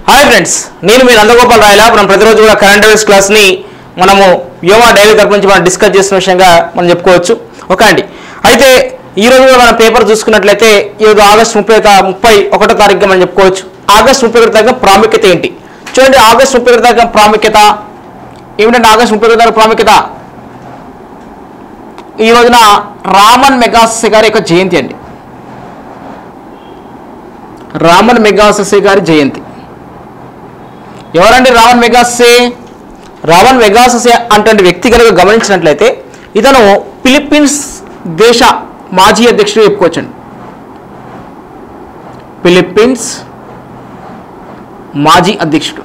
hi friends నేను మీ నందగోపాల్ రాయల మనం ప్రతిరోజు కూడా కరెంట్ అఫైర్స్ క్లాస్ని మనము యోమా డైలీ తరపు నుంచి మనం డిస్కస్ చేస్తున్న విషయంగా మనం చెప్పుకోవచ్చు ఓకే అండి అయితే ఈ రోజు కూడా మనం పేపర్ చూసుకున్నట్లయితే ఈరోజు ఆగస్ట్ ముప్పై ముప్పై ఒకటో తారీఖుగా మనం చెప్పుకోవచ్చు ఆగస్ట్ ముప్పై ఒకటో తారీఖు ప్రాముఖ్యత ఏంటి చూడండి ఆగస్ట్ ముప్పై ఒకటో తారీఖు ప్రాముఖ్యత ఏమిటంటే ఆగస్ట్ ముప్పై ఒకటో తారీఖు ప్రాముఖ్యత ఈ రోజున రామన్ మెగాసె గారి యొక్క జయంతి అండి రామన్ మెగాసె గారి జయంతి ఎవరండి రావణ్ మెగాసే రావణ్ మెగాసే అంటే వ్యక్తి కనుక గమనించినట్లయితే ఇతను ఫిలిప్పీన్స్ దేశ మాజీ అధ్యక్షుడు చెప్పుకోవచ్చండి ఫిలిప్పీన్స్ మాజీ అధ్యక్షుడు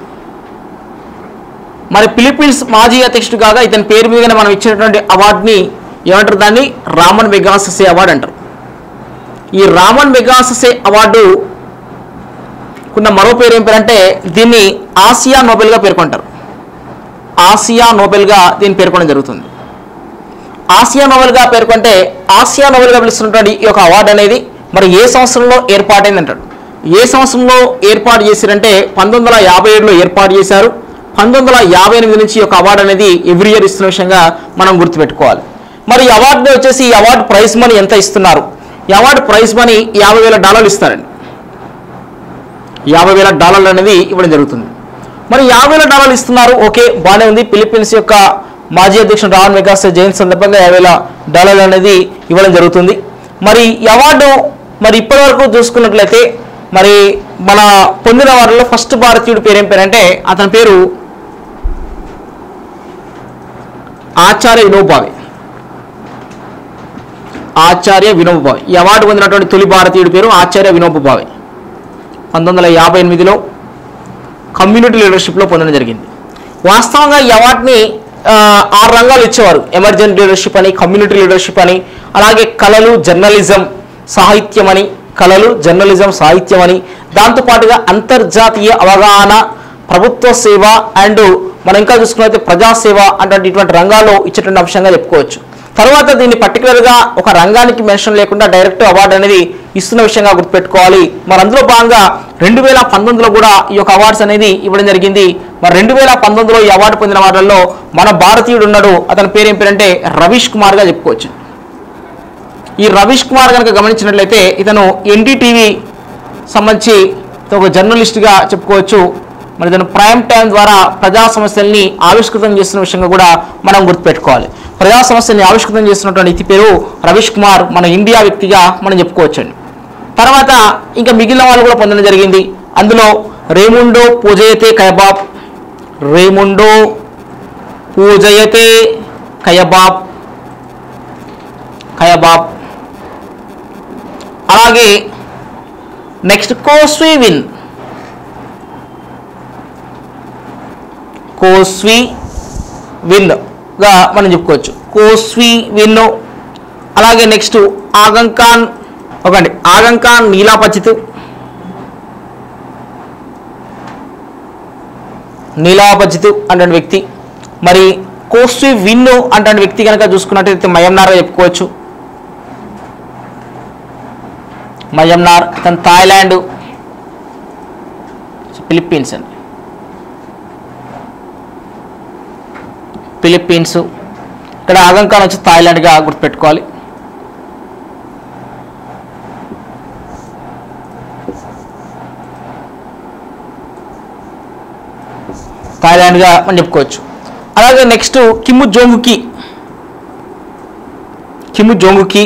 మరి ఫిలిప్పీన్స్ మాజీ అధ్యక్షుడు కాగా ఇతని పేరు మీదనే మనం ఇచ్చినటువంటి అవార్డుని ఏమంటారు దాన్ని రామన్ మెగాససే అవార్డు అంటారు ఈ రామన్ మెగాససే అవార్డు ఉన్న మరో పేరు ఏం పేరు అంటే దీన్ని ఆసియా నోబెల్గా పేర్కొంటారు ఆసియా నోబెల్గా దీన్ని పేర్కొనడం జరుగుతుంది ఆసియా నోబెల్గా పేర్కొంటే ఆసియా నోబెల్గా పిలుస్తున్నటువంటి ఈ యొక్క అవార్డు అనేది మరి ఏ సంవత్సరంలో ఏర్పాటైంది అంటాడు ఏ సంవత్సరంలో ఏర్పాటు చేశారంటే పంతొమ్మిది వందల యాభై ఏడులో ఏర్పాటు చేశారు పంతొమ్మిది వందల యాభై ఎనిమిది నుంచి ఈ యొక్క అవార్డు అనేది ఎవ్రీ ఇయర్ ఇస్తున్న విషయంగా మనం గుర్తుపెట్టుకోవాలి మరి ఈ అవార్డు వచ్చేసి ఈ అవార్డు ప్రైజ్ మనీ ఎంత ఇస్తున్నారు ఈ అవార్డు ప్రైజ్ మనీ యాభై వేల డాలర్లు ఇస్తారండి యాభై వేల డాలర్లు అనేది ఇవ్వడం జరుగుతుంది మరి యాభై వేల డాలర్లు ఇస్తున్నారు ఓకే బాగానే ఉంది ఫిలిప్పీన్స్ యొక్క మాజీ అధ్యక్షుడు రావణ్ మెగాస్ జయంతి సందర్భంగా యాభై వేల డాలర్లు అనేది ఇవ్వడం జరుగుతుంది మరి ఈ అవార్డు మరి ఇప్పటి వరకు చూసుకున్నట్లయితే మరి మన పొందిన వారిలో ఫస్ట్ భారతీయుడు పేరు ఏం పేరంటే అతని పేరు ఆచార్య వినోబావే ఆచార్య వినోబ భావే ఈ అవార్డు పొందినటువంటి తొలి భారతీయుడి పేరు ఆచార్య వినోబ భావే పంతొమ్మిది వందల యాభై ఎనిమిదిలో కమ్యూనిటీ లీడర్షిప్లో పొందడం జరిగింది వాస్తవంగా ఈ అవార్డుని ఆ, ఆరు రంగాలు ఇచ్చేవారు ఎమర్జెంట్ లీడర్షిప్ అని కమ్యూనిటీ లీడర్షిప్ అని అలాగే కళలు జర్నలిజం సాహిత్యం అని కళలు జర్నలిజం సాహిత్యం అని దాంతోపాటుగా అంతర్జాతీయ అవగాహన ప్రభుత్వ సేవ అండ్ మనం ఇంకా చూసుకున్నట్లయితే ప్రజాసేవ అటువంటి ఇటువంటి రంగాల్లో ఇచ్చేటువంటి అంశంగా చెప్పుకోవచ్చు తర్వాత దీన్ని పర్టికులర్గా ఒక రంగానికి మెన్షన్ లేకుండా డైరెక్ట్ అవార్డు అనేది ఇస్తున్న విషయంగా గుర్తుపెట్టుకోవాలి మరి అందులో భాగంగా రెండు వేల పంతొమ్మిదిలో కూడా ఈ యొక్క అవార్డ్స్ అనేది ఇవ్వడం జరిగింది మరి రెండు వేల పంతొమ్మిదిలో ఈ అవార్డు పొందిన వారిలో మన భారతీయుడు ఉన్నాడు అతని పేరు ఏం పేరంటే రవీష్ కుమార్గా చెప్పుకోవచ్చు ఈ రవీష్ కుమార్ కనుక గమనించినట్లయితే ఇతను ఎన్డీటీవీ సంబంధించి ఒక జర్నలిస్ట్గా చెప్పుకోవచ్చు మరి ఇతను ప్రైమ్ టైం ద్వారా ప్రజా సమస్యల్ని ఆవిష్కృతం చేస్తున్న విషయంగా కూడా మనం గుర్తుపెట్టుకోవాలి ప్రజా సమస్యల్ని ఆవిష్కృతం చేస్తున్నటువంటి ఇతి పేరు రవీష్ కుమార్ మన ఇండియా వ్యక్తిగా మనం చెప్పుకోవచ్చండి తర్వాత ఇంకా మిగిలిన వాళ్ళు కూడా పొందడం జరిగింది అందులో రేముండో పూజయతే కయబాబ్ రేముండో పూజయతే కయబాబ్ కయబాబ్ అలాగే next Ko Swe Win Ko Swe Win గా మనం చెప్పుకోవచ్చు కోస్వి విన్ అలాగే నెక్స్ట్ ఆగంకాన్ ఒకండి ఆగంకాన్ నీలాపచిత్ నీలాపచిత్ అంటే వ్యక్తి మరి కోస్వి విన్ అంటే వ్యక్తి కనుక చూసుకున్నట్టయితే మయంనార్గా చెప్పుకోవచ్చు మయమ్నార్ అతను థాయిలాండ్ ఫిలిప్పీన్స్ అండి ఫిలిప్పీన్స్ ఇక్కడ ఆగంకాన్ వచ్చి థాయిలాండ్గా గుర్తుపెట్టుకోవాలి థాయిలాండ్గా మనం చెప్పుకోవచ్చు అలాగే నెక్స్ట్ కిమ్ము జోంగుకి కిమ్ము జోంగుకి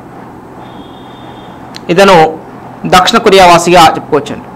ఇతను దక్షిణ కొరియా వాసిగా చెప్పుకోవచ్చండి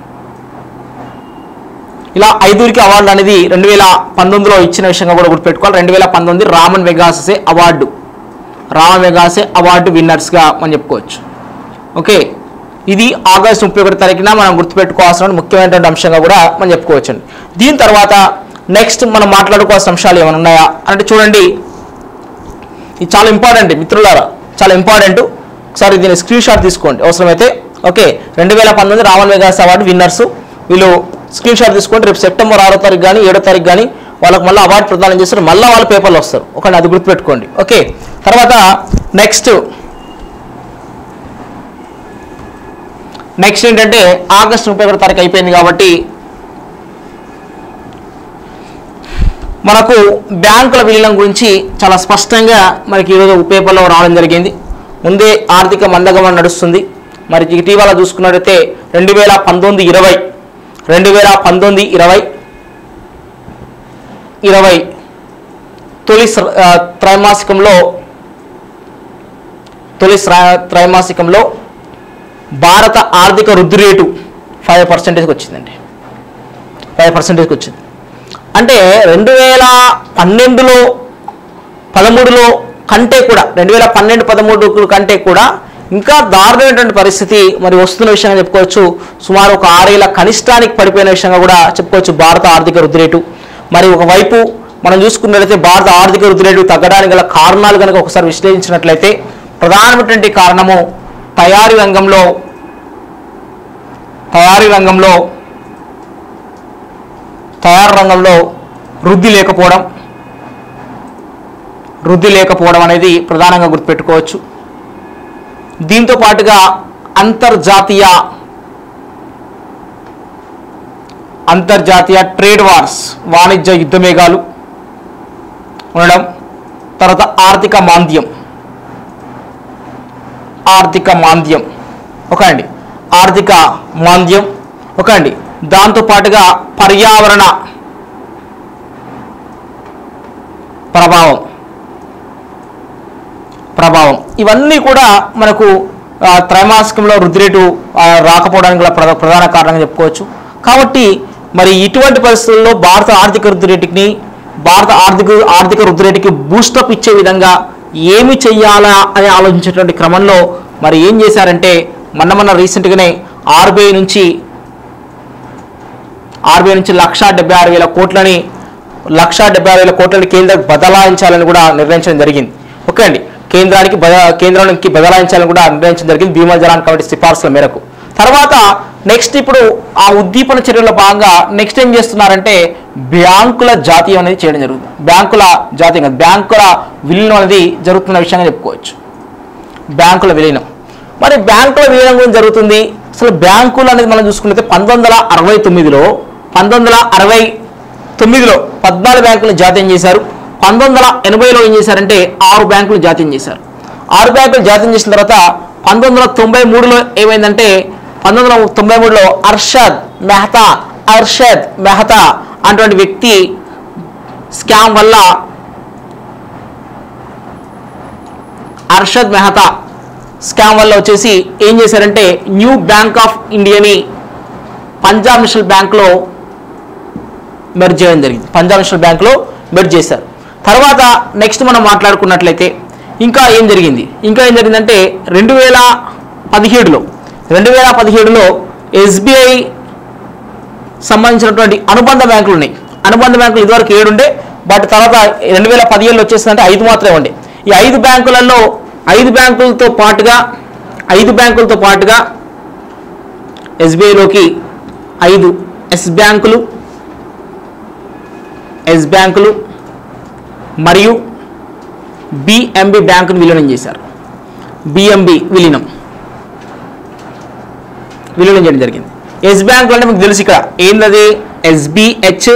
ఇలా ఐదుగురికి అవార్డు అనేది రెండు వేల పంతొమ్మిదిలో ఇచ్చిన విషయంగా కూడా గుర్తుపెట్టుకోవాలి రెండు వేల పంతొమ్మిది Ramon Magsaysay award Ramon Magsaysay award విన్నర్స్గా మనం చెప్పుకోవచ్చు ఓకే ఇది ఆగస్ట్ ముప్పై ఒకటి తారీఖున మనం గుర్తుపెట్టుకోవాల్సిన ముఖ్యమైనటువంటి అంశంగా కూడా మనం చెప్పుకోవచ్చండి దీని తర్వాత నెక్స్ట్ మనం మాట్లాడుకోవాల్సిన అంశాలు ఏమైనా ఉన్నాయా అంటే చూడండి ఇది చాలా ఇంపార్టెంట్ మిత్రులారా చాలా ఇంపార్టెంట్ ఒకసారి దీన్ని స్క్రీన్ షాట్ తీసుకోండి అవసరమైతే ఓకే రెండు వేల పంతొమ్మిది రావణ్ మెగాస్ అవార్డు విన్నర్స్ వీళ్ళు స్క్రీన్ షాట్ తీసుకోండి రేపు సెప్టెంబర్ ఆరో తారీఖు కానీ ఏడో తారీఖు కానీ వాళ్ళకి మళ్ళీ అవార్డు ప్రదానం చేస్తారు మళ్ళీ వాళ్ళ పేపర్లు వస్తారు ఒక అది గుర్తుపెట్టుకోండి ఓకే తర్వాత నెక్స్ట్ నెక్స్ట్ ఏంటంటే ఆగస్ట్ ముప్పై ఒకటో తారీఖు అయిపోయింది కాబట్టి మనకు బ్యాంకుల విలీనం గురించి చాలా స్పష్టంగా మనకి ఈరోజు పేపర్లో రావడం జరిగింది ముందే ఆర్థిక మందగమనం నడుస్తుంది మరి ఇటీవల చూసుకున్నట్టయితే రెండు వేల పంతొమ్మిది ఇరవై రెండు వేల పంతొమ్మిది ఇరవై ఇరవై తొలి శ్ర- ఆ, త్రైమాసికంలో తొలి శ్రా- త్రైమాసికంలో భారత ఆర్థిక వృద్ధి రేటు ఫైవ్ పర్సెంటేజ్కి వచ్చిందండి ఫైవ్ పర్సెంటేజ్కి వచ్చింది అంటే రెండు వేల పన్నెండులో పదమూడులో కంటే కూడా రెండు వేల పన్నెండు పదమూడు కంటే కూడా ఇంకా దారుణమైనటువంటి పరిస్థితి మరి వస్తున్న విషయంగా చెప్పుకోవచ్చు సుమారు ఒక ఆరేళ్ల కనిష్టానికి పడిపోయిన విషయంగా కూడా చెప్పుకోవచ్చు భారత ఆర్థిక వృద్ధి రేటు మరి ఒకవైపు మనం చూసుకున్నట్లయితే భారత ఆర్థిక వృద్ధి రేటు తగ్గడానికి గల కారణాలు కనుక ఒకసారి విశ్లేషించినట్లయితే ప్రధానమైనటువంటి కారణము తయారీ రంగంలో తయారీ రంగంలో తయారు రంగంలో వృద్ధి లేకపోవడం వృద్ధి లేకపోవడం అనేది ప్రధానంగా గుర్తుపెట్టుకోవచ్చు దీంతో పాటుగా అంతర్జాతీయ అంతర్జాతీయ ట్రేడ్ వార్స్ వాణిజ్య యుద్ధమేఘాలు ఉండడం తర్వాత ఆర్థిక మాంద్యం ఆర్థిక మాంద్యం ఒక అండి ఆర్థిక మాంద్యం ఒక అండి దాంతో పాటుగా పర్యావరణ ప్రభావం ప్రభావం ఇవన్నీ కూడా మనకు ఆ, త్రైమాసికంలో వృద్ధి రేటు ఆ, రాకపోవడానికి గల ప్రధా- ప్రధాన కారణంగా చెప్పుకోవచ్చు కాబట్టి మరి ఇటువంటి పరిస్థితుల్లో భారత ఆర్థిక వృద్ధి రేటుని భారత ఆర్థిక ఆర్థిక వృద్ధి రేటుకి బూస్టప్ ఇచ్చే విధంగా ఏమి చెయ్యాలా అని ఆలోచించేటువంటి క్రమంలో మరి ఏం చేశారంటే మొన్న మొన్న రీసెంట్గానే ఆర్బీఐ నుంచి ఆర్బీఐ నుంచి లక్షా డెబ్బై ఆరు వేల కోట్లని లక్షా డెబ్బై ఆరు వేల కోట్లని కేంద్రం బదలాయించాలని కూడా నిర్ణయించడం జరిగింది ఓకే అండి కేంద్రానికి బద కేంద్రానికి బదలాయించాలని కూడా నిర్ణయించడం జరిగింది భీమా జలాన్ కమిటీ సిఫార్సుల మేరకు తర్వాత నెక్స్ట్ ఇప్పుడు ఆ ఉద్దీపన చర్యల భాగంగా నెక్స్ట్ ఏం చేస్తున్నారంటే బ్యాంకుల జాతీయం అనేది చేయడం జరుగుతుంది బ్యాంకుల జాతీయం కాదు, బ్యాంకుల విలీనం అనేది జరుగుతున్న విషయంగా చెప్పుకోవచ్చు బ్యాంకుల విలీనం మరి బ్యాంకుల విలీనం గురించి జరుగుతుంది అసలు బ్యాంకులు అనేది మనం చూసుకుంటే పంతొమ్మిది వందల అరవై తొమ్మిదిలో పంతొమ్మిది వందల అరవై తొమ్మిదిలో పద్నాలుగు బ్యాంకులు జాతీయం చేశారు పంతొమ్మిది వందల ఎనభైలో ఏం చేశారంటే ఆరు బ్యాంకులు జాతీయం చేశారు ఆరు బ్యాంకులు జాతీయం చేసిన తర్వాత పంతొమ్మిది వందల తొంభై మూడులో ఏమైందంటే పంతొమ్మిది వందల తొంభై మూడులో అర్షద్ మెహతా అర్షద్ మెహతా అటువంటి వ్యక్తి స్కామ్ వల్ల అర్షద్ మెహతా స్కామ్ వల్ల వచ్చేసి ఏం చేశారంటే న్యూ బ్యాంక్ ఆఫ్ ఇండియాని పంజాబ్ నేషనల్ బ్యాంక్లో మెర్జ్ చేయడం జరిగింది పంజాబ్ నేషనల్ బ్యాంక్లో మెర్జ్ చేశారు తర్వాత నెక్స్ట్ మనం మాట్లాడుకున్నట్లయితే ఇంకా ఏం జరిగింది ఇంకా ఏం జరిగిందంటే రెండు వేల పదిహేడులో రెండు వేల పదిహేడులో ఎస్బీఐ సంబంధించినటువంటి అనుబంధ బ్యాంకులు ఉన్నాయి అనుబంధ బ్యాంకులు ఇదివరకు ఏడు ఉండే బట్ తర్వాత రెండు వేల పదిహేడులో వచ్చేసిందంటే ఐదు మాత్రమే ఉండే ఈ ఐదు బ్యాంకులలో ఐదు బ్యాంకులతో పాటుగా ఐదు బ్యాంకులతో పాటుగా ఎస్బీఐలోకి ఐదు ఎస్ బ్యాంకులు ఎస్ బ్యాంకులు మరియు బిఎంబి బ్యాంకును విలీనం చేశారు బిఎంబి విలీనం విలీనం చేయడం జరిగింది ఎస్ బ్యాంకులు అంటే మీకు తెలుసు ఇక్కడ ఏంటది SBH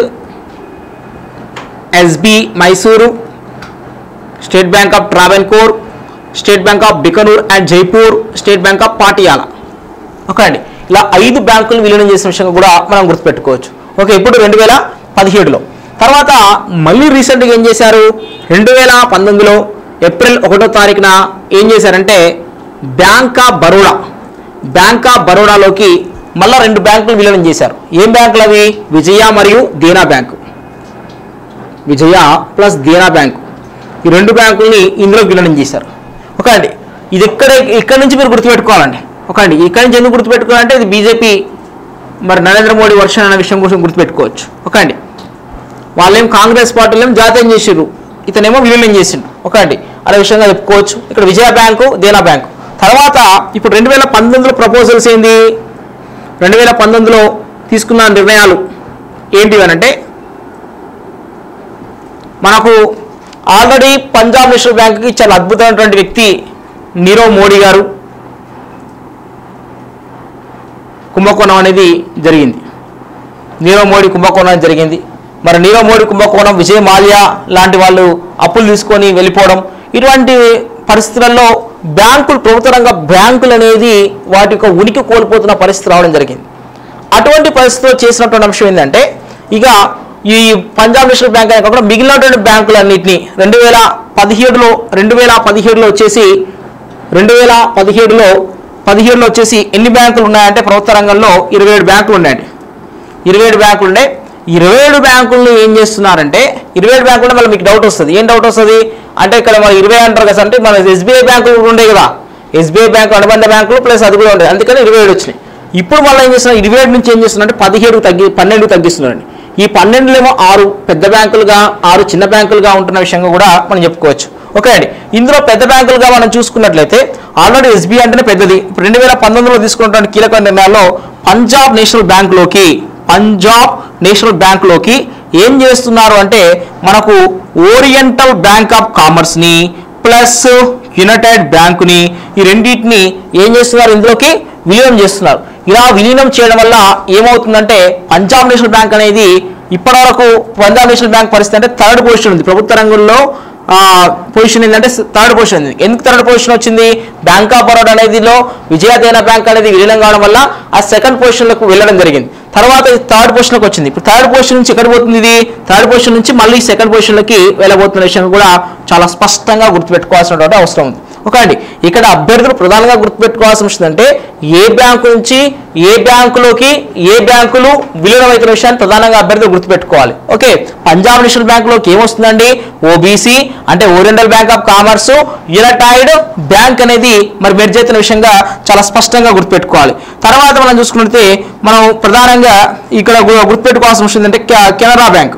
SB Mysuru State Bank of Travancore State Bank of Bikaner and Jaipur State Bank of Patiala okay అండి ఇలా ఐదు బ్యాంకులు విలీనం చేసిన విషయం కూడా మనం గుర్తుపెట్టుకోవచ్చు ఓకే ఇప్పుడు రెండు వేల పదిహేడులో తర్వాత మళ్ళీ రీసెంట్గా ఏం చేశారు రెండు వేల పంతొమ్మిదిలో ఏప్రిల్ ఒకటో తారీఖున ఏం చేశారంటే Bank of Baroda Bank of బరోడాలోకి మళ్ళా రెండు బ్యాంకులు విలీనం చేశారు ఏం బ్యాంకులు అవి విజయ మరియు Dena Bank Vijaya plus Dena Bank ఈ రెండు బ్యాంకుల్ని ఇందులో విలీనం చేశారు ఓకే అండి ఇది ఇక్కడ ఇక్కడ నుంచి మీరు గుర్తుపెట్టుకోవాలండి ఓకే అండి ఇక్కడ నుంచి ఎందుకు గుర్తుపెట్టుకోవాలంటే ఇది బీజేపీ మరి నరేంద్ర మోడీ వర్షన్ అనే విషయం కోసం గుర్తుపెట్టుకోవచ్చు ఓకే అండి వాళ్ళేం కాంగ్రెస్ పార్టీలో జాతీయం చేసిర్రు ఇతనేమో విలీనం చేసిండు ఓకే అండి అనే విషయంగా చెప్పుకోవచ్చు ఇక్కడ విజయ బ్యాంకు దేనా బ్యాంకు తర్వాత ఇప్పుడు రెండు వేల పంతొమ్మిదిలో ప్రపోజల్స్ ఏంది రెండు వేల పంతొమ్మిదిలో తీసుకున్న నిర్ణయాలు ఏంటి అని అంటే మనకు ఆల్రెడీ పంజాబ్ నేషనల్ బ్యాంక్కి చాలా అద్భుతమైనటువంటి వ్యక్తి నీరవ్ మోడీ గారు కుంభకోణం అనేది జరిగింది నీరవ్ మోడీ కుంభకోణం అనేది జరిగింది మరి నీరవ్ మోడీ కుంభకోణం విజయ్ మాల్యా లాంటి వాళ్ళు అప్పులు తీసుకొని వెళ్ళిపోవడం ఇటువంటి పరిస్థితులలో బ్యాంకులు ప్రభుత్వ రంగ బ్యాంకులు అనేది వాటి యొక్క ఉనికి కోల్పోతున్న పరిస్థితి రావడం జరిగింది అటువంటి పరిస్థితిలో చేసినటువంటి అంశం ఏంటంటే ఇక ఈ పంజాబ్ నేషనల్ బ్యాంక్ అనే కాకుండా మిగిలినటువంటి బ్యాంకులన్నింటినీ రెండు వేల పదిహేడులో రెండు వేల పదిహేడులో వచ్చేసి రెండు వేల పదిహేడులో పదిహేడులో వచ్చేసి ఎన్ని బ్యాంకులు ఉన్నాయంటే ప్రభుత్వ రంగంలో ఇరవై ఏడు బ్యాంకులు ఉన్నాయండి ఇరవై ఏడు బ్యాంకులు ఉన్నాయి ఇరవై ఏడు బ్యాంకులను ఏం చేస్తున్నారంటే ఇరవై ఏడు బ్యాంకులు మళ్ళీ మీకు డౌట్ వస్తుంది ఏం డౌట్ వస్తుంది అంటే ఇక్కడ మన ఇరవై అంటారు కదా అంటే మన ఎస్బీఐ బ్యాంకులు కూడా ఉండే కదా ఎస్బీఐ బ్యాంకు అనుబంధ బ్యాంకులు ప్లస్ అది కూడా ఉండేది అందుకని ఇరవై ఏడు వచ్చినాయి ఇప్పుడు మళ్ళీ ఏం చేస్తున్నారు ఇరవై ఏడు నుంచి ఏం చేస్తున్నారంటే పదిహేడు తగ్గి పన్నెండు తగ్గిస్తున్నారండి ఈ పన్నెండులేమో ఆరు పెద్ద బ్యాంకులుగా ఆరు చిన్న బ్యాంకులుగా ఉంటున్న విషయంగా కూడా మనం చెప్పుకోవచ్చు ఓకే అండి ఇందులో పెద్ద బ్యాంకులుగా మనం చూసుకున్నట్లయితే ఆల్రెడీ ఎస్బీఐ అంటేనే పెద్దది ఇప్పుడు రెండు వేల పంతొమ్మిదిలో తీసుకున్నటువంటి కీలక నిర్ణయాల్లో పంజాబ్ నేషనల్ బ్యాంకులోకి పంజాబ్ నేషనల్ బ్యాంకులోకి ఏం చేస్తున్నారు అంటే మనకు ఓరియంటల్ బ్యాంక్ ఆఫ్ కామర్స్ని ప్లస్ యునైటెడ్ బ్యాంకుని ఈ రెండింటిని ఏం చేస్తున్నారు ఇందులోకి విలీనం చేస్తున్నారు ఇలా విలీనం చేయడం వల్ల ఏమవుతుందంటే పంజాబ్ నేషనల్ బ్యాంక్ అనేది ఇప్పటివరకు పంజాబ్ నేషనల్ బ్యాంక్ పరిస్థితి అంటే థర్డ్ పొజిషన్ ఉంది ప్రభుత్వ రంగంలో పొజిషన్ ఏంటంటే థర్డ్ పొజిషన్ ఉంది ఎందుకు థర్డ్ పొజిషన్ వచ్చింది బ్యాంక్ ఆఫ్ బరోడా అనేదిలో విజయదేన బ్యాంక్ అనేది విలీనం కావడం వల్ల ఆ సెకండ్ పొజిషన్లకు వెళ్ళడం జరిగింది తర్వాత ఇది థర్డ్ పొజిషన్కి వచ్చింది ఇప్పుడు థర్డ్ పొజిషన్ నుంచి ఎక్కడ పోతుంది ఇది థర్డ్ పొజిషన్ నుంచి మళ్ళీ సెకండ్ పొజిషన్లకి వెళ్ళబోతున్న విషయం కూడా చాలా స్పష్టంగా గుర్తుపెట్టుకోవాల్సినటువంటి అవసరం ఉంది ఓకే అండి ఇక్కడ అభ్యర్థులు ప్రధానంగా గుర్తుపెట్టుకోవాల్సిన విషయం అంటే ఏ బ్యాంకు నుంచి ఏ బ్యాంకులోకి ఏ బ్యాంకులు విలీనమవుతున్న విషయాన్ని ప్రధానంగా అభ్యర్థులు గుర్తుపెట్టుకోవాలి ఓకే పంజాబ్ నేషనల్ బ్యాంకులోకి ఏమొస్తుందండి ఓబీసీ అంటే Oriental Bank of Commerce United Bank అనేది మరి మెర్జ్ అవుతున్న విషయంగా చాలా స్పష్టంగా గుర్తుపెట్టుకోవాలి తర్వాత మనం చూసుకున్నట్లయితే మనం ప్రధానంగా ఇక్కడ గు- గుర్తుపెట్టుకోవాల్సిన విషయం ఏంటంటే కె- కెనరా బ్యాంక్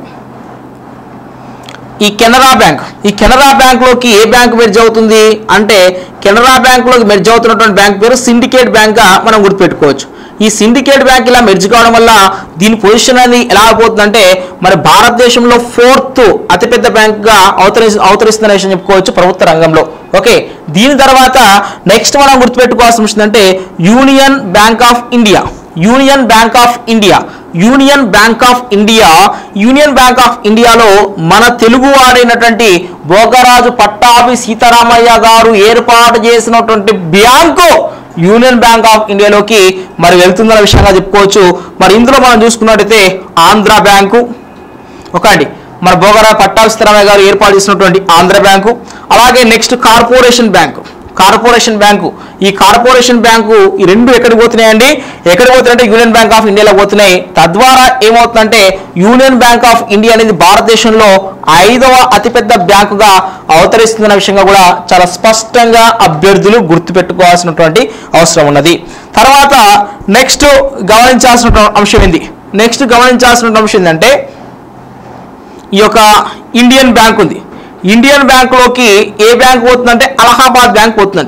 ఈ కెనరా బ్యాంక్ ఈ కెనరా బ్యాంక్లోకి ఏ బ్యాంక్ మెర్జ్ అవుతుంది అంటే కెనరా బ్యాంక్లోకి మెర్జ్ అవుతున్నటువంటి బ్యాంక్ పేరు సిండికేట్ బ్యాంక్గా మనం గుర్తుపెట్టుకోవచ్చు ఈ సిండికేట్ బ్యాంక్ ఇలా మెర్జ్ కావడం వల్ల దీని పొజిషన్ అనేది ఎలా అయిపోతుందంటే మరి భారతదేశంలో ఫోర్త్ అతిపెద్ద బ్యాంక్గా అవతరి అవతరిస్తున్న విషయం చెప్పుకోవచ్చు ప్రభుత్వ రంగంలో ఓకే దీని తర్వాత నెక్స్ట్ మనం గుర్తుపెట్టుకోవాల్సిన విషయం అంటే Union Bank of India Union Bank of India Union Bank of India Union Bank of ఇండియాలో మన తెలుగు వాడైనటువంటి భోగరాజు పట్టాభి సీతారామయ్య గారు ఏర్పాటు చేసినటువంటి బ్యాంకు యూనియన్ బ్యాంక్ ఆఫ్ ఇండియాలోకి మరి వెళ్తుందన్న విషయంగా చెప్పుకోవచ్చు మరి ఇందులో మనం చూసుకున్నట్టయితే ఆంధ్ర బ్యాంకు ఒక అండి మన భోగరా పట్టాభి సీతారామయ్య గారు ఏర్పాటు చేసినటువంటి ఆంధ్ర బ్యాంకు అలాగే next Corporation Bank Corporation Bank ఈ కార్పొరేషన్ బ్యాంకు ఈ రెండు ఎక్కడికి పోతున్నాయండి ఎక్కడికి పోతున్నాయంటే యూనియన్ బ్యాంక్ ఆఫ్ ఇండియాలో పోతున్నాయి తద్వారా ఏమవుతుందంటే యూనియన్ బ్యాంక్ ఆఫ్ ఇండియా అనేది భారతదేశంలో ఐదవ అతిపెద్ద బ్యాంకుగా అవతరిస్తున్న విషయంగా కూడా చాలా స్పష్టంగా అభ్యర్థులు గుర్తుపెట్టుకోవాల్సినటువంటి అవసరం ఉన్నది తర్వాత నెక్స్ట్ గమనించాల్సిన అంశం ఏంది నెక్స్ట్ గమనించాల్సిన అంశం ఏంటంటే ఈ యొక్క ఇండియన్ బ్యాంక్ ఉంది ఇండియన్ బ్యాంకులోకి ఏ బ్యాంక్ పోతుందంటే అలహాబాద్ బ్యాంక్ పోతుందండి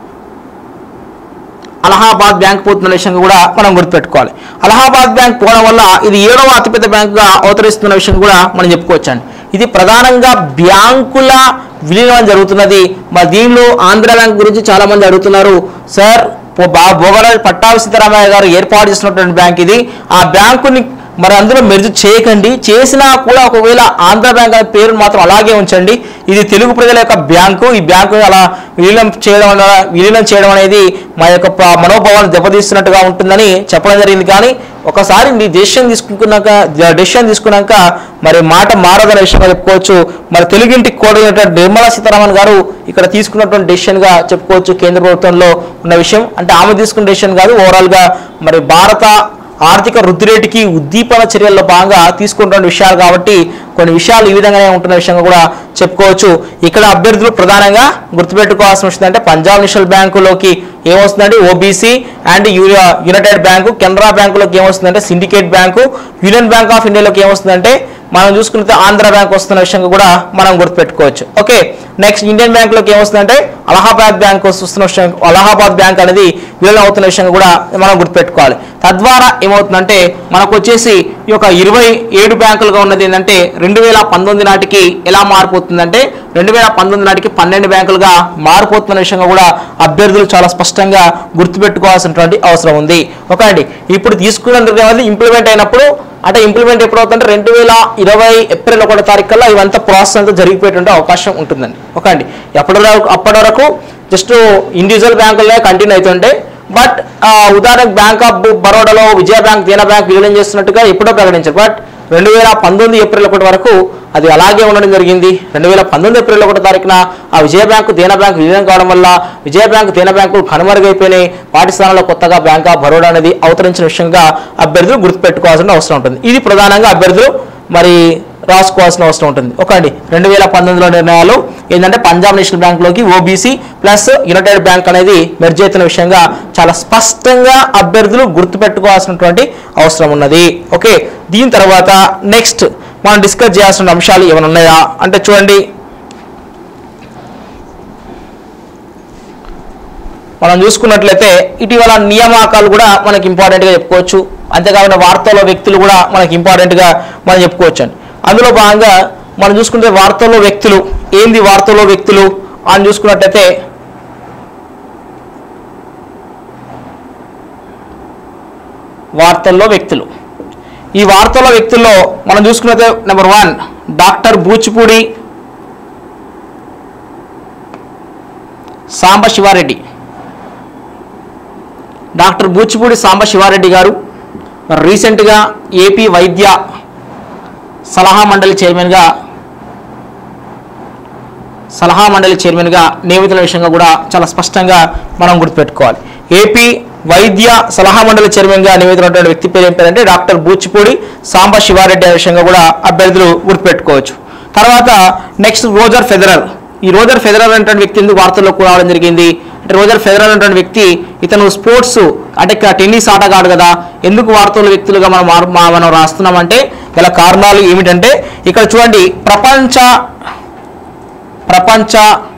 అలహాబాద్ బ్యాంక్ పోతున్న విషయం కూడా మనం గుర్తుపెట్టుకోవాలి అలహాబాద్ బ్యాంక్ పోవడం వల్ల ఇది ఏడవ అతిపెద్ద బ్యాంకుగా అవతరిస్తున్న విషయం కూడా మనం చెప్పుకోవచ్చండి ఇది ప్రధానంగా బ్యాంకుల విలీనం జరుగుతున్నది మరి దీనిలో ఆంధ్ర బ్యాంక్ గురించి చాలా మంది అడుగుతున్నారు సార్ పో- బా- భోగరాజు పట్టాభి సీతారామయ్య గారు ఏర్పాటు చేసినటువంటి బ్యాంక్ ఇది ఆ బ్యాంకుని మరి అందులో మెరుజు చేయకండి చేసినా కూడా ఒకవేళ ఆంధ్ర బ్యాంక్ అనే పేరును మాత్రం అలాగే ఉంచండి ఇది తెలుగు ప్రజల యొక్క బ్యాంకు ఈ బ్యాంకు అలా విలీనం చేయడం వల్ల విలీనం చేయడం అనేది మా యొక్క ప- మనోభావాన్ని దెబ్బతీస్తున్నట్టుగా ఉంటుందని చెప్పడం జరిగింది కానీ ఒకసారి మీ డెసిషన్ తీసుకున్నాక డెసిషన్ తీసుకున్నాక మరి మాట మారదనే విషయంగా చెప్పుకోవచ్చు మరి తెలుగింటి కోఆర్డినేటర్ నిర్మలా సీతారామన్ గారు ఇక్కడ తీసుకున్నటువంటి డెసిషన్ గా చెప్పుకోవచ్చు కేంద్ర ప్రభుత్వంలో ఉన్న విషయం అంటే ఆమె తీసుకున్న డెసిషన్ కాదు ఓవరాల్ గా మరి భారత ఆర్థిక వృద్ధి రేటుకి ఉద్దీపన చర్యల్లో భాగంగా తీసుకుంటున్న విషయాలు కాబట్టి కొన్ని విషయాలు ఈ విధంగానే ఉంటున్న విషయంగా కూడా చెప్పుకోవచ్చు ఇక్కడ అభ్యర్థులు ప్రధానంగా గుర్తుపెట్టుకోవాల్సిన విషయం అంటే పంజాబ్ నేషనల్ బ్యాంకులోకి ఏమొస్తుందంటే OBC and United Bank Canara బ్యాంకులోకి ఏమొస్తుందంటే Syndicate Bank Union Bank of ఇండియాలోకి ఏమొస్తుందంటే మనం చూసుకుంటే ఆంధ్ర బ్యాంక్ వస్తున్న విషయంగా కూడా మనం గుర్తుపెట్టుకోవచ్చు ఓకే నెక్స్ట్ ఇండియన్ బ్యాంకులోకి ఏమొస్తుందంటే అలహాబాద్ బ్యాంక్ వస్తున్న విషయం అలహాబాద్ బ్యాంక్ అనేది విలీనం అవుతున్న విషయంగా కూడా మనం గుర్తుపెట్టుకోవాలి తద్వారా ఏమవుతుందంటే మనకు వచ్చేసి ఈ యొక్క ఇరవై ఏడు బ్యాంకులుగా ఉన్నది ఏంటంటే రెండు వేల పంతొమ్మిది నాటికి ఎలా మారిపోతుందంటే రెండు వేల పంతొమ్మిది నాటికి పన్నెండు బ్యాంకులుగా మారిపోతున్న విషయంగా కూడా అభ్యర్థులు చాలా స్పష్టంగా గుర్తుపెట్టుకోవాల్సినటువంటి అవసరం ఉంది ఓకే అండి ఇప్పుడు తీసుకున్నందుకు ఇంప్లిమెంట్ అయినప్పుడు అంటే ఇంప్లిమెంట్ ఎప్పుడు అవుతుందంటే రెండు వేల ఇరవై ఏప్రిల్ ఒకటో తారీఖు కల్లా ఇవంతా ప్రాసెస్ అంతా జరిగిపోయేటువంటి అవకాశం ఉంటుందండి ఓకే అండి ఎప్పటి వరకు అప్పటి వరకు జస్ట్ ఇండివిజువల్ బ్యాంకులనే కంటిన్యూ అవుతుంటే బట్ ఉదాహరణకు బ్యాంక్ ఆఫ్ బరోడాలో విజయ బ్యాంక్ దేనా బ్యాంక్ విలీనం చేస్తున్నట్టుగా ఎప్పుడో ప్రకటించారు బట్ రెండు వేల పంతొమ్మిది ఏప్రిల్ ఒకటి వరకు అది అలాగే ఉండడం జరిగింది రెండు వేల పంతొమ్మిది ఏప్రిల్ ఒకటో తారీఖున ఆ విజయ బ్యాంకు దేనా బ్యాంక్ విలీనం కావడం వల్ల విజయ బ్యాంకు దేనా బ్యాంకు కనుమరుగైపోయినాయి వాటి స్థానంలో కొత్తగా బ్యాంక్ ఆఫ్ బరోడా అనేది అవతరించిన విషయంగా అభ్యర్థులు గుర్తుపెట్టుకోవాల్సిన అవసరం ఉంటుంది ఇది ప్రధానంగా అభ్యర్థులు మరి రాసుకోవాల్సిన అవసరం ఉంటుంది ఒక అండి రెండు వేల పంతొమ్మిదిలో నిర్ణయాలు ఏంటంటే పంజాబ్ నేషనల్ బ్యాంక్లోకి ఓబీసీ ప్లస్ యునైటెడ్ బ్యాంక్ అనేది మెర్జ్ అవుతున్న విషయంగా చాలా స్పష్టంగా అభ్యర్థులు గుర్తుపెట్టుకోవాల్సినటువంటి అవసరం ఉన్నది ఓకే దీని తర్వాత నెక్స్ట్ మనం డిస్కస్ చేయాల్సిన అంశాలు ఏమైనా ఉన్నాయా అంటే చూడండి మనం చూసుకున్నట్లయితే ఇటీవల నియామకాలు కూడా మనకి ఇంపార్టెంట్గా చెప్పుకోవచ్చు అంతేకాకుండా వార్తల్లో వ్యక్తులు కూడా మనకి ఇంపార్టెంట్గా మనం చెప్పుకోవచ్చు అండి అందులో భాగంగా మనం చూసుకుంటే వార్తల్లో వ్యక్తులు ఏంది వార్తల్లో వ్యక్తులు అని చూసుకున్నట్టయితే వార్తల్లో వ్యక్తులు ఈ వార్తల్లో వ్యక్తుల్లో మనం చూసుకున్నట్టే number one doctor Buchipudi Samba Sivareddy doctor Buchipudi Samba Sivareddy garu రీసెంట్గా ఏపీ వైద్య సలహా మండలి చైర్మన్గా సలహా మండలి చైర్మన్గా నియమితుల విషయంగా కూడా చాలా స్పష్టంగా మనం గుర్తుపెట్టుకోవాలి ఏపీ వైద్య సలహా మండలి చైర్మన్గా నియమితున్నటువంటి వ్యక్తి పేరు ఏం పేరంటే డాక్టర్ బూచిపూడి సాంబ శివారెడ్డి అనే విషయంగా కూడా అభ్యర్థులు గుర్తుపెట్టుకోవచ్చు తర్వాత నెక్స్ట్ రోజర్ ఫెదరల్ ఈ రోజర్ ఫెదరల్ అనేటువంటి వ్యక్తి ఎందుకు వార్తల్లో కూడా రావడం జరిగింది అంటే రోజర్ ఫెదరల్ అనేటువంటి వ్యక్తి ఇతను స్పోర్ట్స్ అంటే ఇక్కడ టెన్నిస్ ఆటగాడు కదా ఎందుకు వార్తల వ్యక్తులుగా మనం మార్- మా- మనం రాస్తున్నామంటే గల కారణాలు ఏమిటంటే ఇక్కడ చూడండి ప్రపంచ ప్రపంచ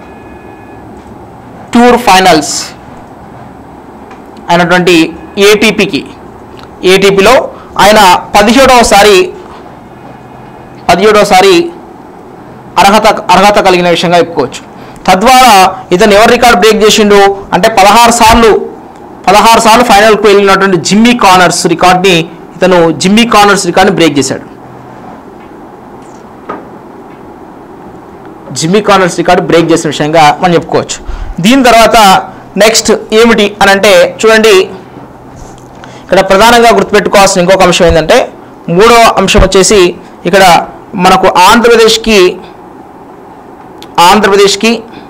టూర్ ఫైనల్స్ అయినటువంటి ఏటీపీకి ఏటీపీలో ఆయన పదిహేడవసారి పదిహేడవసారి అర్హత అర్హత కలిగిన విషయంగా చెప్పుకోవచ్చు తద్వారా ఇతను ఎవరు రికార్డ్ బ్రేక్ చేసిండు అంటే పదహారు సార్లు పదహారు సార్లు ఫైనల్కు వెళ్ళినటువంటి జిమ్మీ కార్నర్స్ రికార్డ్ని ఇతను జిమ్మీ కార్నర్స్ రికార్డ్ని బ్రేక్ చేశాడు జిమ్మీ కార్నర్స్ రికార్డు బ్రేక్ చేసిన విషయంగా మనం చెప్పుకోవచ్చు దీని తర్వాత నెక్స్ట్ ఏమిటి అని అంటే చూడండి ఇక్కడ ప్రధానంగా గుర్తుపెట్టుకోవాల్సిన ఇంకొక అంశం ఏంటంటే మూడో అంశం వచ్చేసి ఇక్కడ మనకు ఆంధ్రప్రదేశ్కి ఆంధ్రప్రదేశ్కి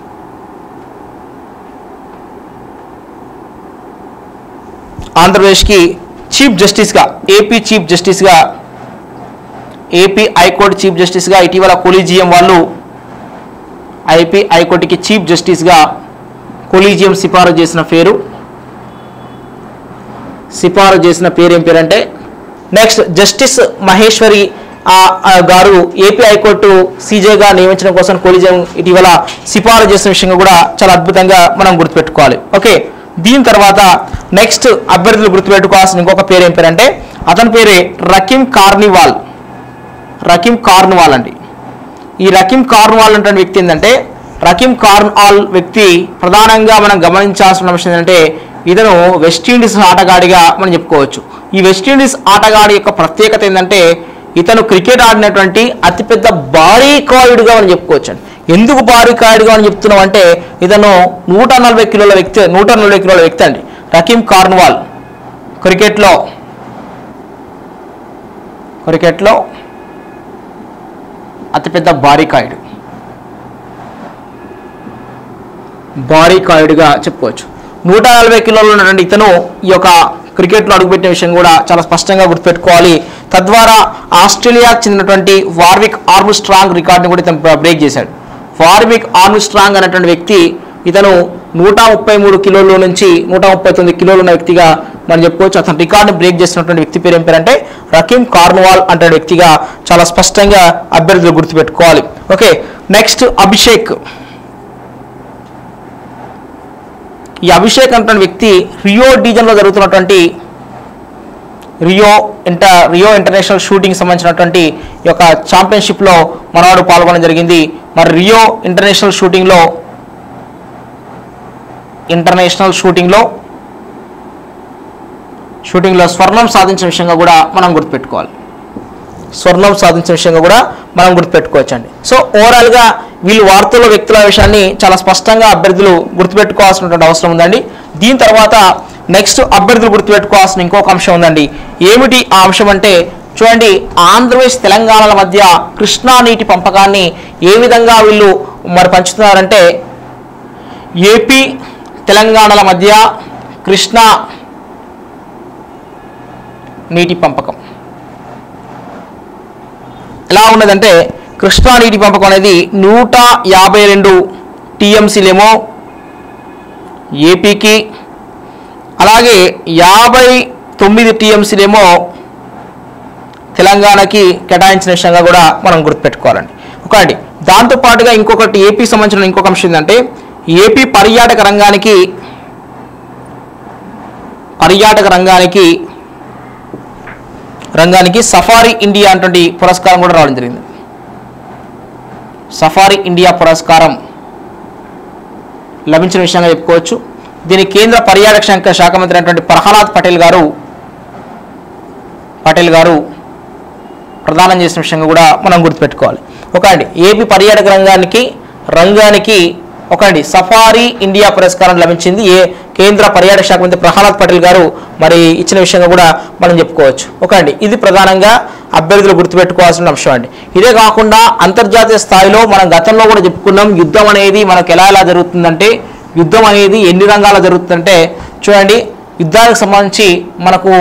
ఆంధ్రప్రదేశ్కి చీఫ్ జస్టిస్గా ఏపీ చీఫ్ జస్టిస్గా ఏపీ హైకోర్టు చీఫ్ జస్టిస్గా ఇటీవల కొలీజియం వాళ్ళు ఐపీ హైకోర్టుకి చీఫ్ జస్టిస్గా కొలీజియం సిఫారసు చేసిన పేరు సిఫారసు చేసిన పేరు ఏం పేరంటే నెక్స్ట్ జస్టిస్ మహేశ్వరి ఆ, ఆ గారు ఏపీ హైకోర్టు సీజేగా నియమించడం కోసం కొలీజియం ఇటీవల సిఫారసు చేసిన విషయంగా కూడా చాలా అద్భుతంగా మనం గుర్తుపెట్టుకోవాలి ఓకే దీని తర్వాత నెక్స్ట్ అభ్యర్థులు గుర్తుపెట్టుకోవాల్సిన ఇంకొక పేరు ఏం పేరంటే అతని పేరే రకీం కార్నివాల్ రకీం కార్న్వాల్ అండి ఈ రకీం కార్న్వాల్ అనే వ్యక్తి ఏంటంటే రకీం కార్న్వాల్ వ్యక్తి ప్రధానంగా మనం గమనించాల్సిన విషయం ఏంటంటే ఇతను వెస్టిండీస్ ఆటగాడిగా మనం చెప్పుకోవచ్చు ఈ వెస్టిండీస్ ఆటగాడి యొక్క ప్రత్యేకత ఏంటంటే ఇతను క్రికెట్ ఆడినటువంటి అతిపెద్ద భారీ కాయుడుగా మనం చెప్పుకోవచ్చు అండి ఎందుకు భారీ కాయుడుగా మనం చెప్తున్నాం అంటే ఇతను నూట నలభై కిలోల వ్యక్తి నూట నలభై కిలోల వ్యక్తి అండి రకీం కార్న్వాల్ క్రికెట్లో క్రికెట్లో అతిపెద్ద బారికాయుడు బారికాయుడుగా చెప్పుకోవచ్చు నూట నలభై కిలోలు ఉన్నటువంటి ఇతను ఈ యొక్క క్రికెట్లో అడుగుపెట్టిన విషయం కూడా చాలా స్పష్టంగా గుర్తుపెట్టుకోవాలి తద్వారా ఆస్ట్రేలియాకు చెందినటువంటి వార్విక్ ఆర్మ్ స్ట్రాంగ్ రికార్డుని కూడా ఇతను బ్రేక్ చేశాడు వార్విక్ ఆర్మ్ స్ట్రాంగ్ అనేటువంటి వ్యక్తి ఇతను నూట ముప్పై మూడు కిలోల నుంచి నూట ముప్పై తొమ్మిది కిలోలు ఉన్న వ్యక్తిగా మనం చెప్పుకోవచ్చు అతను రికార్డుని బ్రేక్ చేసినటువంటి వ్యక్తి పేరు ఏం పేరంటే రకీం కార్న్వాల్ అంటే వ్యక్తిగా చాలా స్పష్టంగా అభ్యర్థులు గుర్తుపెట్టుకోవాలి ఓకే నెక్స్ట్ అభిషేక్ ఈ అభిషేక్ అనే వ్యక్తి రియో డిజన్లో జరుగుతున్నటువంటి Rio inter Rio international shooting సంబంధించినటువంటి ఈ యొక్క ఛాంపియన్షిప్లో మనవాడు పాల్గొనడం జరిగింది మరి రియో ఇంటర్నేషనల్ షూటింగ్లో ఇంటర్నేషనల్ షూటింగ్లో షూటింగ్లో స్వర్ణం సాధించిన విషయంగా కూడా మనం గుర్తుపెట్టుకోవాలి స్వర్ణం సాధించిన విషయంగా కూడా మనం గుర్తుపెట్టుకోవచ్చండి సో ఓవరాల్గా వీళ్ళు వార్తల్లో వ్యక్తుల విషయాన్ని చాలా స్పష్టంగా అభ్యర్థులు గుర్తుపెట్టుకోవాల్సినటువంటి అవసరం ఉందండి దీని తర్వాత నెక్స్ట్ అభ్యర్థులు గుర్తుపెట్టుకోవాల్సిన ఇంకొక అంశం ఉందండి ఏమిటి ఆ అంశం అంటే చూడండి ఆంధ్రప్రదేశ్ తెలంగాణల మధ్య కృష్ణా నీటి పంపకాన్ని ఏ విధంగా వీళ్ళు మరి పంచుతున్నారంటే ఏపీ తెలంగాణల మధ్య కృష్ణా నీటి పంపకం ఎలా ఉన్నదంటే కృష్ణా నీటి పంపకం అనేది నూట యాభై రెండు టీఎంసీలేమో ఏపీకి అలాగే యాభై తొమ్మిది టీఎంసీలేమో తెలంగాణకి కేటాయించిన విషయంగా కూడా మనం గుర్తుపెట్టుకోవాలండి ఒకటి దాంతోపాటుగా ఇంకొకటి ఏపీ సంబంధించిన ఇంకొక అంశం ఏంటంటే ఏపీ పర్యాటక రంగానికి పర్యాటక రంగానికి రంగానికి సఫారీ ఇండియా అటువంటి పురస్కారం కూడా రావడం జరిగింది సఫారీ ఇండియా పురస్కారం లభించిన విషయంగా చెప్పుకోవచ్చు దీని కేంద్ర పర్యాటక శాఖ శాఖ మంత్రి అయినటువంటి ప్రహ్లాద్ పటేల్ గారు పటేల్ గారు ప్రదానం చేసిన విషయంగా కూడా మనం గుర్తుపెట్టుకోవాలి ఒకటి ఏపీ పర్యాటక రంగానికి రంగానికి ఒకటి సఫారీ ఇండియా పురస్కారం లభించింది ఏ కేంద్ర పర్యాటక శాఖ మంత్రి ప్రహ్లాద్ పటేల్ గారు మరి ఇచ్చిన విషయంగా కూడా మనం చెప్పుకోవచ్చు ఒకటి ఇది ప్రధానంగా అభ్యర్థులు గుర్తుపెట్టుకోవాల్సిన అంశం అండి ఇదే కాకుండా అంతర్జాతీయ స్థాయిలో మనం గతంలో కూడా చెప్పుకున్నాం యుద్ధం అనేది మనకు ఎలా ఎలా జరుగుతుందంటే యుద్ధం అనేది ఎన్ని రంగాల్లో జరుగుతుందంటే చూడండి యుద్ధానికి సంబంధించి మనకు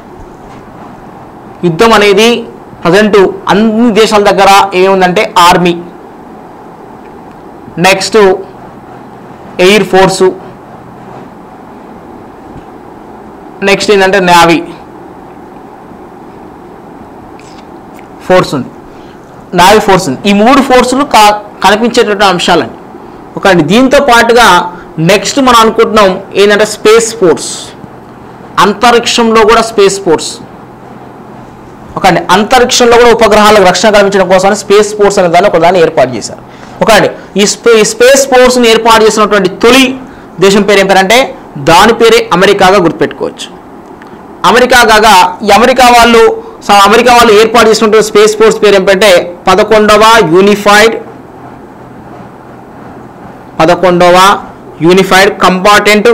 యుద్ధం అనేది ప్రజెంట్ అన్ని దేశాల దగ్గర ఏముందంటే army next air force next ఏంటంటే నేవీ ఫోర్స్ ఉంది నావీ ఫోర్స్ ఉంది ఈ మూడు ఫోర్సులు కా కనిపించేటటువంటి అంశాలండి ఒకటి దీంతో పాటుగా నెక్స్ట్ మనం అనుకుంటున్నాం ఏంటంటే స్పేస్ ఫోర్స్ అంతరిక్షంలో కూడా స్పేస్ ఫోర్స్ ఒకటి అంతరిక్షంలో కూడా ఉపగ్రహాలకు రక్షణ కల్పించడం కోసం స్పేస్ ఫోర్స్ అనే దాన్ని ఒక దాన్ని ఏర్పాటు చేశారు ఒకటి ఈ స్పే ఈ స్పేస్ ఫోర్స్ని ఏర్పాటు చేసినటువంటి తొలి దేశం పేరు ఏం పేరంటే దాని పేరే అమెరికాగా గుర్తుపెట్టుకోవచ్చు అమెరికా కాగా ఈ అమెరికా వాళ్ళు స- అమెరికా వాళ్ళు ఏర్పాటు చేసినటువంటి స్పేస్ ఫోర్స్ పేరు ఏంటంటే పదకొండవ యూనిఫైడ్ పదకొండవ unified compartment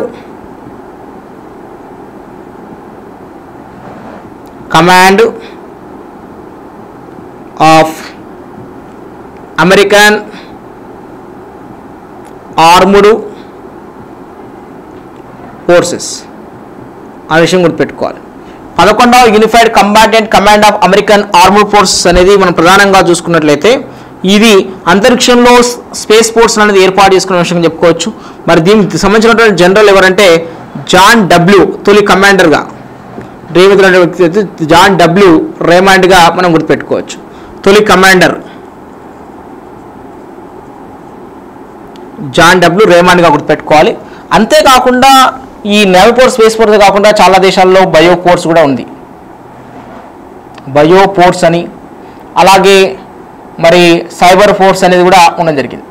command of American armed forces ఆ విషయం గుర్తుపెట్టుకోవాలి పదకొండవ unified combatant command of American armour forces అనేది మనం ప్రధానంగా చూసుకున్నట్లయితే ఇది అంతరిక్షంలో స్పేస్ ఫోర్స్ అనేది ఏర్పాటు చేసుకున్న విషయం చెప్పుకోవచ్చు మరి దీనికి సంబంధించినటువంటి జనరల్ ఎవరంటే జాన్ డబ్ల్యూ తొలి కమాండర్గా రేవంత్ రెడ్డి వ్యక్తి అయితే జాన్ డబ్ల్యూ రేమాండ్గా మనం గుర్తుపెట్టుకోవచ్చు తొలి కమాండర్ జాన్ డబ్ల్యూ రేమాండ్గా గుర్తుపెట్టుకోవాలి అంతేకాకుండా ఈ నేవీ ఫోర్స్ స్పేస్ ఫోర్స్ కాకుండా చాలా దేశాల్లో బయో ఫోర్స్ కూడా ఉంది బయో ఫోర్స్ అని అలాగే మరి సైబర్ ఫోర్స్ అనేది కూడా ఉండడం జరిగింది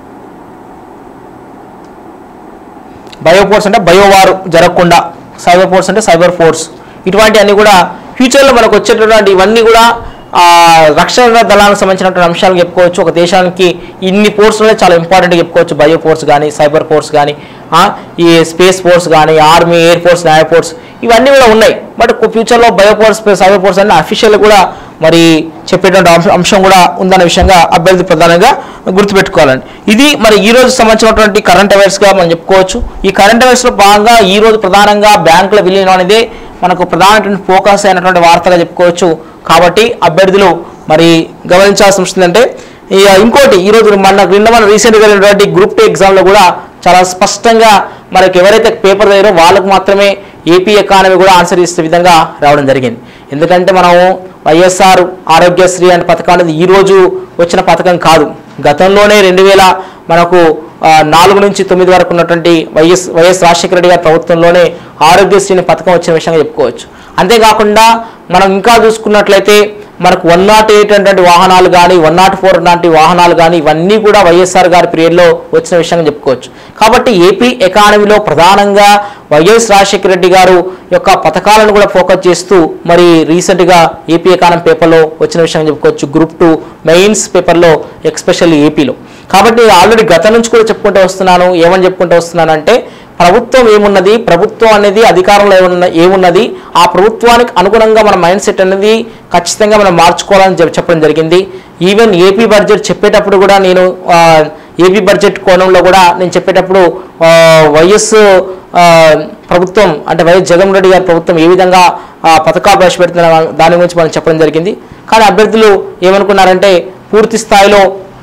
బయో ఫోర్స్ అంటే బయో వారు జరగకుండా సైబర్ ఫోర్స్ అంటే సైబర్ ఫోర్స్ ఇటువంటి అన్ని కూడా ఫ్యూచర్లో మనకు వచ్చేటటువంటి ఇవన్నీ కూడా ఆ, రక్షణ దళాలకు సంబంధించినటువంటి అంశాలు చెప్పుకోవచ్చు ఒక దేశానికి ఇన్ని ఫోర్స్ అనేది చాలా ఇంపార్టెంట్గా చెప్పుకోవచ్చు బయో ఫోర్స్ కానీ సైబర్ ఫోర్స్ కానీ ఈ స్పేస్ ఫోర్స్ కానీ army air force navy force ఇవన్నీ కూడా ఉన్నాయి బట్ ఫ్యూచర్లో బయో ఫోర్స్ సైబర్ ఫోర్స్ అన్ని అఫీషియల్ కూడా మరి చెప్పేటువంటి అంశం అంశం కూడా ఉందన్న విషయంగా అభ్యర్థి ప్రధానంగా గుర్తుపెట్టుకోవాలండి ఇది మరి ఈ రోజు సంబంధించినటువంటి కరెంట్ అఫైర్స్గా మనం చెప్పుకోవచ్చు ఈ కరెంట్ అఫైర్స్లో భాగంగా ఈ రోజు ప్రధానంగా బ్యాంకుల విలీనం అనేది మనకు ప్రధానమైన ఫోకస్ అయినటువంటి వార్తగా చెప్పుకోవచ్చు కాబట్టి అభ్యర్థులు మరి గమనించాల్సిన విషయం ఏంటంటే ఇక ఇంకోటి ఈరోజు మన నిన్న మన రీసెంట్గా జరిగినటువంటి గ్రూప్ టూ ఎగ్జామ్లో కూడా చాలా స్పష్టంగా మనకి ఎవరైతే పేపర్ దగ్గర వాళ్ళకు మాత్రమే ఏపీ ఎకానమీ కూడా ఆన్సర్ ఇచ్చే విధంగా రావడం జరిగింది ఎందుకంటే మనము వైఎస్ఆర్ ఆరోగ్యశ్రీ అనే పథకం అనేది ఈ రోజు వచ్చిన పథకం కాదు గతంలోనే రెండు వేల మనకు ఆ, నాలుగు నుంచి తొమ్మిది వరకు ఉన్నటువంటి వైఎస్ వైఎస్ రాజశేఖర రెడ్డి గారి ప్రభుత్వంలోనే ఆరోగ్యశ్రీ అనే పథకం వచ్చిన విషయంగా చెప్పుకోవచ్చు అంతేకాకుండా మనం ఇంకా చూసుకున్నట్లయితే మనకు వన్ నాట్ ఎయిట్ అనేటువంటి వాహనాలు కానీ వన్ నాట్ ఫోర్ లాంటి వాహనాలు కానీ ఇవన్నీ కూడా వైఎస్ఆర్ గారి పీరియడ్లో వచ్చిన విషయంగా చెప్పుకోవచ్చు కాబట్టి ఏపీ ఎకానమీలో ప్రధానంగా వైఎస్ రాజశేఖర రెడ్డి గారు యొక్క పథకాలను కూడా ఫోకస్ చేస్తూ మరి రీసెంట్గా ఏపీ ఎకానం పేపర్లో వచ్చిన విషయం చెప్పుకోవచ్చు గ్రూప్ టూ మెయిన్స్ పేపర్లో ఎక్స్పెషల్లీ ఏపీలో కాబట్టి ఆల్రెడీ గత నుంచి కూడా చెప్పుకుంటూ వస్తున్నాను ఏమని చెప్పుకుంటూ వస్తున్నాను అంటే ప్రభుత్వం ఏమున్నది ప్రభుత్వం అనేది అధికారంలో ఏమున్న ఏమున్నది ఆ ప్రభుత్వానికి అనుగుణంగా మన మైండ్ సెట్ అనేది ఖచ్చితంగా మనం మార్చుకోవాలని చెప్- చెప్పడం జరిగింది ఈవెన్ ఏపీ బడ్జెట్ చెప్పేటప్పుడు కూడా నేను ఆ, ఏపీ బడ్జెట్ కోణంలో కూడా నేను చెప్పేటప్పుడు ఆ, వైఎస్ ఆ, ప్రభుత్వం అంటే వైఎస్ జగన్మోహన్ రెడ్డి గారి ప్రభుత్వం ఏ విధంగా ఆ, పథకాలు ప్రవేశపెడుతున్న దాని గురించి మనం చెప్పడం జరిగింది కానీ అభ్యర్థులు ఏమనుకున్నారంటే పూర్తి స్థాయిలో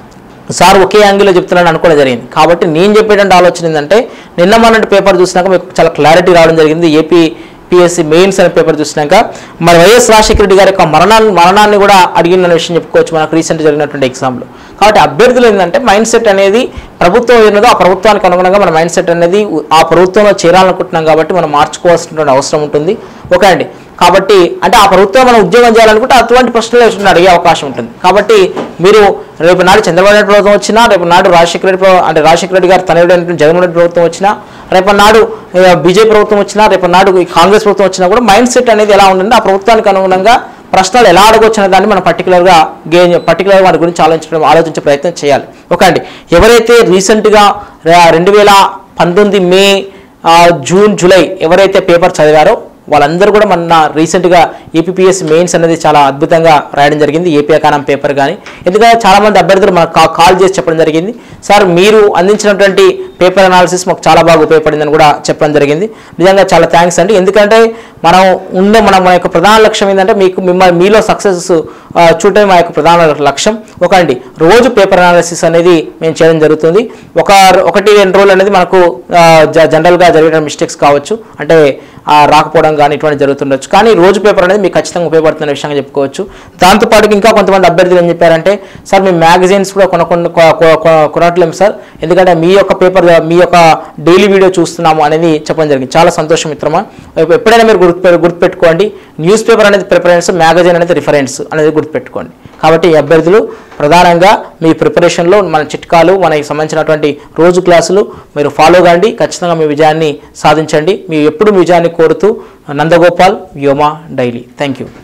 సార్ ఒకే యాంగిల్లో చెప్తున్నాను అనుకోవడం జరిగింది కాబట్టి నేను చెప్పేటువంటి ఆలోచన ఏంటంటే నిన్న మొన్నటి పేపర్ చూసినాక మీకు చాలా క్లారిటీ రావడం జరిగింది ఏపీ పిఎస్సి మెయిన్స్ అనే పేపర్ చూసినాక మరి వైఎస్ రాజశేఖర రెడ్డి గారి యొక్క మరణాన్ని మరణాన్ని కూడా అడిగిన విషయం చెప్పుకోవచ్చు మనకు రీసెంట్ జరిగినటువంటి ఎగ్జామ్లో కాబట్టి అభ్యర్థులు ఏంటంటే మైండ్ సెట్ అనేది ప్రభుత్వం ఉన్నదో ఆ ప్రభుత్వానికి అనుగుణంగా మన మైండ్ సెట్ అనేది ఆ ప్రభుత్వంలో చేరాలనుకుంటున్నాం కాబట్టి మనం మార్చుకోవాల్సినటువంటి అవసరం ఉంటుంది ఓకే అండి కాబట్టి అంటే ఆ ప్రభుత్వం మనం ఉద్యోగం చేయాలనుకుంటే అటువంటి ప్రశ్నలు వేసుకుని అడిగే అవకాశం ఉంటుంది కాబట్టి మీరు రేపు నాడు చంద్రబాబు నాయుడు ప్రభుత్వం వచ్చినా రేపు నాడు రాజశేఖర రెడ్డి ప్రభు- అంటే రాజశేఖర రెడ్డి గారు తనయుడైనటువంటి జగన్మోహన్ రెడ్డి ప్రభుత్వం వచ్చినా రేపు నాడు బీజేపీ ప్రభుత్వం వచ్చినా రేపు నాడు ఈ కాంగ్రెస్ ప్రభుత్వం వచ్చినా కూడా మైండ్ సెట్ అనేది ఎలా ఉంటుంది ఆ ప్రభుత్వానికి అనుగుణంగా ప్రశ్నలు ఎలా అడగొచ్చు అనే దాన్ని మనం పర్టికులర్గా గెయిన్ పర్టికులర్గా వాటి గురించి ఆలోచించడం ఆలోచించే ప్రయత్నం చేయాలి ఓకే అండి ఎవరైతే రీసెంట్గా రెండు వేల పంతొమ్మిది మే ఆ, జూన్ జూలై ఎవరైతే పేపర్ చదివారో వాళ్ళందరూ కూడా మొన్న రీసెంట్గా ఏపీఎస్ మెయిన్స్ అనేది చాలా అద్భుతంగా రాయడం జరిగింది ఏపీ ఎకానం పేపర్ కానీ ఎందుకంటే చాలామంది అభ్యర్థులు మనకు కా- కాల్ చేసి చెప్పడం జరిగింది సార్ మీరు అందించినటువంటి పేపర్ అనాలిసిస్ మాకు చాలా బాగా ఉపయోగపడిందని కూడా చెప్పడం జరిగింది నిజంగా చాలా థ్యాంక్స్ అండి ఎందుకంటే మనం ఉండే మన మన యొక్క ప్రధాన లక్ష్యం ఏంటంటే మీకు మిమ్మల్ని మీలో సక్సెస్ చూడటం మా యొక్క ప్రధాన లక్ష్యం ఒక అండి రోజు పేపర్ అనాలిసిస్ అనేది మేము చేయడం జరుగుతుంది ఒక ఒకటి రెండు రోజులు అనేది మనకు ఆ, జ- జనరల్గా జరిగిన మిస్టేక్స్ కావచ్చు అంటే ఆ, రాకపోవడం కానీ ఇటువంటి జరుగుతుండొచ్చు కానీ రోజు పేపర్ అనేది మీకు ఖచ్చితంగా ఉపయోగపడుతున్న విషయంగా చెప్పుకోవచ్చు దాంతోపాటు ఇంకా కొంతమంది అభ్యర్థులు ఏం చెప్పారంటే సార్ మేము మ్యాగజైన్స్ కూడా కొనకుండా కొ- కొ- కొ- కొనట్లేము సార్ ఎందుకంటే మీ యొక్క పేపర్ మీ యొక్క డైలీ వీడియో చూస్తున్నాము అనేది చెప్పడం జరిగింది చాలా సంతోషం మిత్రమా ఎప్- ఎప్పుడైనా మీరు గుర్తు గుర్తుపెట్టుకోండి న్యూస్ పేపర్ అనేది ప్రిఫరెన్స్ మ్యాగజైన్ అనేది రిఫరెన్స్ అనేది గుర్తుపెట్టుకోండి కాబట్టి ఈ అభ్యర్థులు ప్రధానంగా మీ ప్రిపరేషన్లో మన చిట్కాలు మనకి సంబంధించినటువంటి రోజు క్లాసులు మీరు ఫాలో కాండి ఖచ్చితంగా మీ విజయాన్ని సాధించండి మీ ఎప్పుడు మీ విజయాన్ని కోరుతూ Nandagopal Vyoma daily thank you